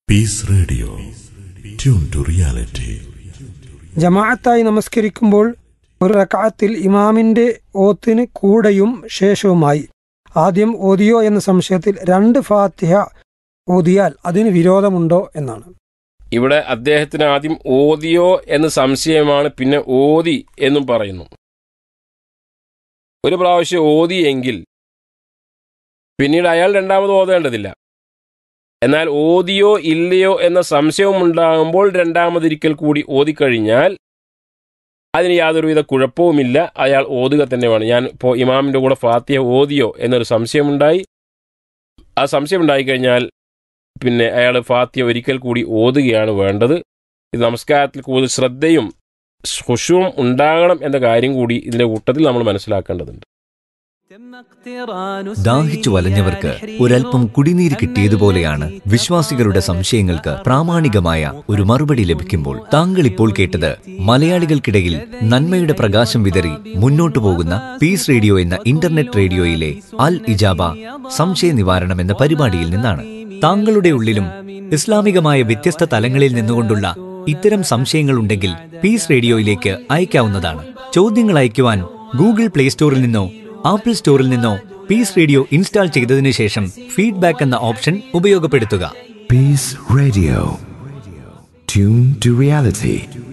Piece radio tune to reality ജമാഅത്തായി നമസ്കരിക്കുമ്പോൾ ഒരു റക്കാത്തിൽ ഇമാമിന്റെ ഓത്തിന് കൂടെയും ശേഷവുമായി ആദ്യം ഓതിയോ എന്ന സംശയത്തിൽ രണ്ട് ഫാത്തിഹ ഓതിയാൽ അതിന് വിരോധമുണ്ടോ എന്നാണ് ഇവിടെ അദ്ദേഹത്തിന് ആദ്യം ഓതിയോ എന്ന് സംശയമാണ് പിന്നെ ഓതി എന്നും പറയുന്നു ഒരു പ്രാവശ്യം ഓതിയെങ്കിൽ പിന്നീട് അയാൾ രണ്ടാമത് ഓതേണ്ടതില്ല എന്നാൽ ഓതിയോ ഇല്ലയോ എന്ന സംശയവും ഉണ്ടാകുമ്പോൾ രണ്ടാമതൊരിക്കൽ കൂടി ഓതിക്കഴിഞ്ഞാൽ അതിന് യാതൊരുവിധ കുഴപ്പവുമില്ല അയാൾ ഓതുക തന്നെ വേണം ഞാൻ ഇപ്പോൾ ഇമാമിൻ്റെ കൂടെ ഫാത്തിയ ഓതിയോ എന്നൊരു സംശയമുണ്ടായി ആ സംശയം ഉണ്ടായിക്കഴിഞ്ഞാൽ പിന്നെ അയാൾ ഫാത്തിയ ഒരിക്കൽ കൂടി ഓതുകയാണ് വേണ്ടത് ഇത് നമസ്കാരത്തിൽ കൂടുതൽ ശ്രദ്ധയും ഹുഷുവും ഉണ്ടാകണം എന്ന കാര്യം കൂടി ഇതിന്റെ കൂട്ടത്തിൽ നമ്മൾ മനസ്സിലാക്കേണ്ടതുണ്ട് ദാഹിച്ചു വലഞ്ഞവർക്ക് ഒരൽപ്പം കുടിനീര് കിട്ടിയതുപോലെയാണ് വിശ്വാസികളുടെ സംശയങ്ങൾക്ക് പ്രാമാണികമായ ഒരു മറുപടി ലഭിക്കുമ്പോൾ താങ്കൾ ഇപ്പോൾ കേട്ടത് മലയാളികൾക്കിടയിൽ നന്മയുടെ പ്രകാശം വിതറി മുന്നോട്ടു പോകുന്ന പീസ് റേഡിയോ എന്ന ഇന്റർനെറ്റ് റേഡിയോയിലെ അൽ ഇജാബ സംശയ നിവാരണം എന്ന പരിപാടിയിൽ നിന്നാണ് താങ്കളുടെ ഉള്ളിലും ഇസ്ലാമികമായ വ്യത്യസ്ത തലങ്ങളിൽ നിന്നുകൊണ്ടുള്ള ഇത്തരം സംശയങ്ങളുണ്ടെങ്കിൽ പീസ് റേഡിയോയിലേക്ക് അയക്കാവുന്നതാണ് ചോദ്യങ്ങൾ അയക്കുവാൻ ഗൂഗിൾ പ്ലേ സ്റ്റോറിൽ നിന്നോ ആപ്പിൾ സ്റ്റോറിൽ നിന്നോ പീസ് റേഡിയോ ഇൻസ്റ്റാൾ ചെയ്തതിനു ശേഷം ഫീഡ്ബാക്ക് എന്ന ഓപ്ഷൻ ഉപയോഗപ്പെടുത്തുക Peace Radio. Tune to reality.